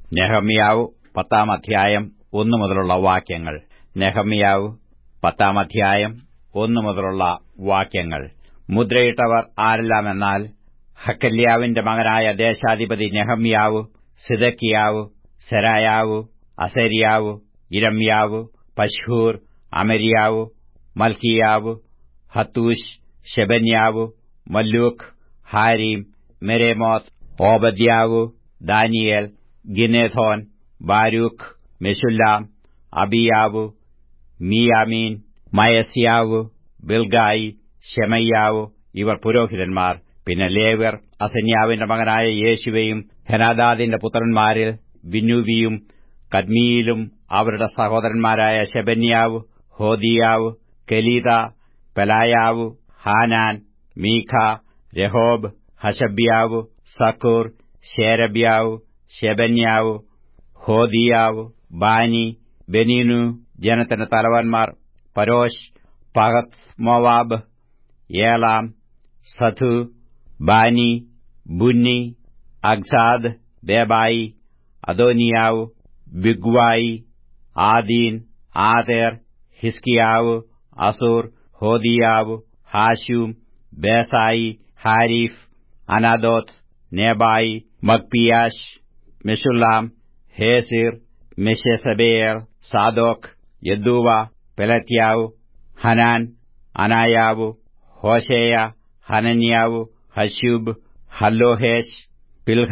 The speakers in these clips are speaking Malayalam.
നെഹമ്യാവ് പത്താം അധ്യായം ഒന്നു മുതലുള്ള വാക്യങ്ങൾ നെഹമ്യാവ് പത്താം അധ്യായം ഒന്നു മുതലുള്ള വാക്യങ്ങൾ മുദ്രയിട്ടവർ ആരെല്ലാമെന്നാൽ ഹക്കല്യാവിന്റെ മകനായ ദേശാധിപതി നെഹമ്യാവ് സിദക്കിയാവ് സെരായാവ് അസരിയാവ് ഇരമ്യാവ് പശ്ഹൂർ അമരിയാവ് മൽക്കിയാവ് ഹത്തൂഷ് ഷെബന്യാവ് മല്ലൂഖ് ഹാരീം മെരേമോത്ത് ഓബദ്യാവ് ദാനിയേൽ ഗിന്നേഥോൻ ബാരൂഖ് മെഷുല്ലാം അബിയാവ് മിയാമീൻ മയസ്യാവ് ബിൽഗായി ഷെമയ്യാവ് ഇവർ പുരോഹിതന്മാർ പിന്നെ ലേവ്യർ അസന്യാവിന്റെ മകനായ യേശുവയും ഹെനാദാദിന്റെ പുത്രന്മാരിൽ ബിന്നൂവിയും കദ്മിയിലും അവരുടെ സഹോദരന്മാരായ ശെബന്യാവ് ഹോദിയാവ് കെലീത പെലായാവ് ഹാനാൻ മീഖ രഹോബ് ഹഷബ്യാവ് സക്കൂർ ശേരബ്യാവ് ശെബന്യാവ് ഹോദിയാവ് ബാനി ബെനീനു ജനത്തിന്റെ തലവന്മാർ പരോഷ് പഹത് മോവാബ് ഏലാം സഥു ബാനി ബുന്നി അഗ്സാദ് ബേബായി അദോനിയാവ് ബിഗ്വായി ആദീൻ ആതേർ ഹിസ്കിയാവ് അസൂർ ഹോദിയാവ് ഹാഷൂം ബേസായി ഹാരിഫ് അനാദോത്ത് നേബായി മക്പിയാഷ് മെഷുല്ലാം ഹേസിർ മെഷെസബേയർ സാദോക് യദ്ദൂവ പെലത്യാവ് ഹനാൻ അനായാവു ഹോശേയ ഹനന്യാവു ഹശൂബ് ഹല്ലോഹേഷ് പിൽഹ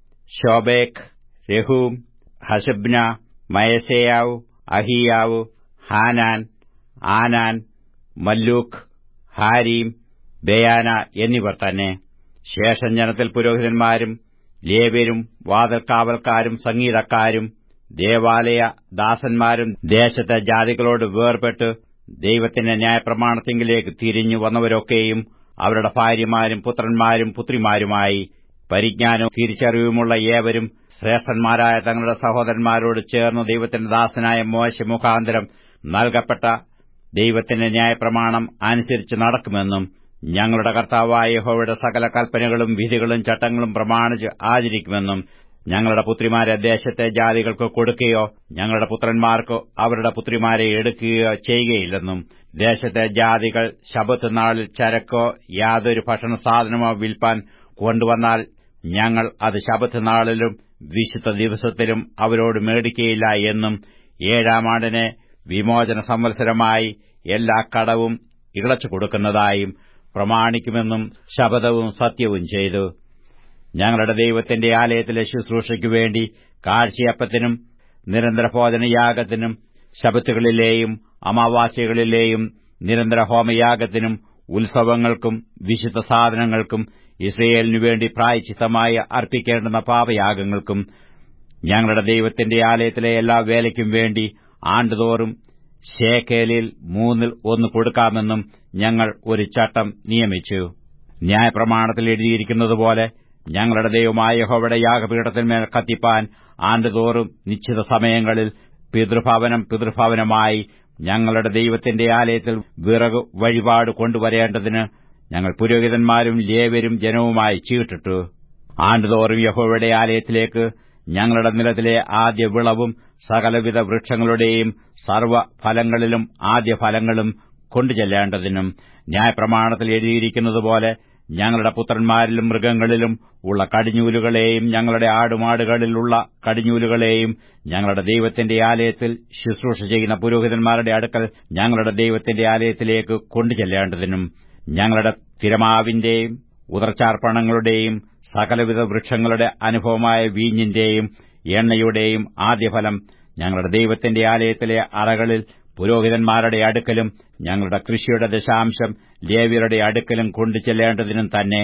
ഷോബേക് രഹൂം ഹഷബ്ന മയസേയാവു അഹിയാവു ഹാനാൻ ആനാൻ മല്ലൂഖ് ഹാരീം ബയാന എന്നിവർ തന്നെ ശേഷം ജനത്തിൽ പുരോഹിതന്മാരും ലേവ്യരും വാതിൽക്കാവൽക്കാരും സംഗീതക്കാരും ദേവാലയ ദാസന്മാരും ദേശത്തെ ജാതികളോട് വേർപെട്ട് ദൈവത്തിന്റെ ന്യായപ്രമാണത്തിങ്കിലേക്ക് തിരിഞ്ഞു വന്നവരൊക്കെയും അവരുടെ ഭാര്യമാരും പുത്രന്മാരും പുത്രിമാരുമായി പരിജ്ഞാനവും തിരിച്ചറിവുമുള്ള ഏവരും ശ്രേഷ്ഠന്മാരായ തങ്ങളുടെ സഹോദരന്മാരോട് ചേർന്ന് ദൈവത്തിന്റെ ദാസനായ മോശ മുഖാന്തരം നൽകപ്പെട്ട ദൈവത്തിന്റെ ന്യായപ്രമാണം അനുസരിച്ച് നടക്കുമെന്നും ഞങ്ങളുടെ കർത്താവായ യഹോവയുടെ സകല കൽപ്പനകളും വിധികളും ചട്ടങ്ങളും പ്രമാണിച്ച് ആചരിക്കുമെന്നും ഞങ്ങളുടെ പുത്രിമാരെ ദേശത്തെ ജാതികൾക്ക് കൊടുക്കുകയോ ഞങ്ങളുടെ പുത്രന്മാർക്ക് അവരുടെ പുത്രിമാരെ എടുക്കുകയോ ചെയ്യുകയില്ലെന്നും ദേശത്തെ ജാതികൾ ശബത്ത് നാളിൽ ചരക്കോ യാതൊരു ഭക്ഷണ സാധനമോ വിൽപ്പാൻ കൊണ്ടുവന്നാൽ ഞങ്ങൾ അത് ശബത്ത് നാളിലും വിശുദ്ധ ദിവസത്തിലും അവരോട് മേടിക്കയില്ല എന്നും ഏഴാം ആണ്ടിനെ വിമോചന സംവത്സരമായി എല്ലാ കടവും ഇളച്ചു കൊടുക്കുന്നതായും പ്രമാണിക്കുമെന്നും ശപഥവും സത്യവും ചെയ്തു ഞങ്ങളുടെ ദൈവത്തിന്റെ ആലയത്തിലെ ശുശ്രൂഷയ്ക്കു വേണ്ടി കാഴ്ചയപ്പത്തിനും നിരന്തര ഭോജനയാഗത്തിനും ശബത്തുകളിലെയും അമാവാസ്യകളിലെയും നിരന്തര ഹോമയാഗത്തിനും ഉത്സവങ്ങൾക്കും വിശുദ്ധ സാധനങ്ങൾക്കും ഇസ്രയേലിനു വേണ്ടി പ്രായച്ചിത്തമായി അർപ്പിക്കേണ്ടുന്ന പാപയാഗങ്ങൾക്കും ഞങ്ങളുടെ ദൈവത്തിന്റെ ആലയത്തിലെ എല്ലാ വേലയ്ക്കും വേണ്ടി ആണ്ടുതോറും ഷേക്കേലിൽ മൂന്നിൽ ഒന്ന് കൊടുക്കാമെന്നും ഞങ്ങൾ ഒരു ചട്ടം നിയമിച്ചു ന്യായപ്രമാണത്തിൽ എഴുതിയിരിക്കുന്നതുപോലെ ഞങ്ങളുടെ ദൈവമായ യഹോവയുടെ യാഗപീഠത്തിന്മേൽ കത്തിപ്പാൻ ആണ്ടുതോറും നിശ്ചിത സമയങ്ങളിൽ പിതൃഭവനം പിതൃഭവനമായി ഞങ്ങളുടെ ദൈവത്തിന്റെ ആലയത്തിൽ വിറക് വഴിപാട് കൊണ്ടുവരേണ്ടതിന് ഞങ്ങൾ പുരോഹിതന്മാരും ലേവരും ജനവുമായി ചീട്ടിട്ടു ആണ്ടുതോറും യഹോവയുടെ ആലയത്തിലേക്ക് ഞങ്ങളുടെ നിലത്തിലെ ആദ്യ വിളവും സകലവിധ വൃക്ഷങ്ങളുടെയും സർവ്വഫലങ്ങളിലും ആദ്യ ഫലങ്ങളും കൊണ്ടുചെല്ലേണ്ടതിനും ന്യായപ്രമാണത്തിൽ എഴുതിയിരിക്കുന്നതുപോലെ ഞങ്ങളുടെ പുത്രന്മാരിലും മൃഗങ്ങളിലും ഉള്ള കടിഞ്ഞൂലുകളെയും ഞങ്ങളുടെ ആടുമാടുകളിലുള്ള കടിഞ്ഞൂലുകളെയും ഞങ്ങളുടെ ദൈവത്തിന്റെ ആലയത്തിൽ ശുശ്രൂഷ ചെയ്യുന്ന പുരോഹിതന്മാരുടെ അടുക്കൽ ഞങ്ങളുടെ ദൈവത്തിന്റെ ആലയത്തിലേക്ക് കൊണ്ടുചെല്ലേണ്ടതിനും ഞങ്ങളുടെ തിരമാവിന്റെയും ഉദർച്ചാർപ്പണങ്ങളുടെയും സകലവിധ വൃക്ഷങ്ങളുടെ അനുഭവമായ വീഞ്ഞിന്റെയും എണ്ണയുടെയും ആദ്യഫലം ഞങ്ങളുടെ ദൈവത്തിന്റെ ആലയത്തിലെ അറകളിൽ പുരോഹിതന്മാരുടെ അടുക്കലും ഞങ്ങളുടെ കൃഷിയുടെ ദശാംശം ലേവ്യരുടെ അടുക്കലും കൊണ്ടുചെല്ലേണ്ടതിനും തന്നെ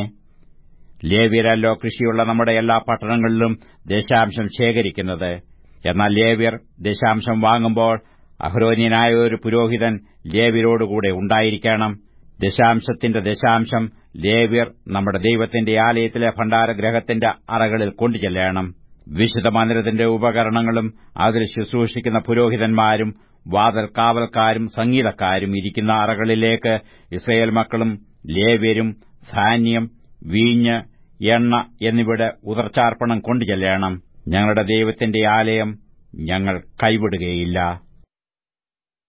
ലേവ്യരല്ലോ കൃഷിയുള്ള നമ്മുടെ എല്ലാ പട്ടണങ്ങളിലും ദശാംശം ശേഖരിക്കുന്നത് എന്നാൽ ലേവ്യർ ദശാംശം വാങ്ങുമ്പോൾ അഹ്രോന്യനായ ഒരു പുരോഹിതൻ ലേവ്യരോടുകൂടെ ഉണ്ടായിരിക്കണം ദശാംശത്തിന്റെ ദശാംശം ലേവ്യർ നമ്മുടെ ദൈവത്തിന്റെ ആലയത്തിലെ ഭണ്ഡാരഗ്രഹത്തിന്റെ അറകളിൽ കൊണ്ടുചെല്ലണം വിശുദ്ധ മന്ദിരത്തിന്റെ ഉപകരണങ്ങളും അതിൽ ശുശ്രൂഷിക്കുന്ന പുരോഹിതന്മാരും വാതൽ കാവൽക്കാരും സംഗീതക്കാരും ഇരിക്കുന്ന അറകളിലേക്ക് ഇസ്രയേൽ മക്കളും ലേവ്യരും ധാന്യം വീഞ്ഞ് എണ്ണ എന്നിവയുടെ ഉദർച്ചാർപ്പണം കൊണ്ടുചെല്ലണം ഞങ്ങളുടെ ദൈവത്തിന്റെ ആലയം ഞങ്ങൾ കൈവിടുകയില്ല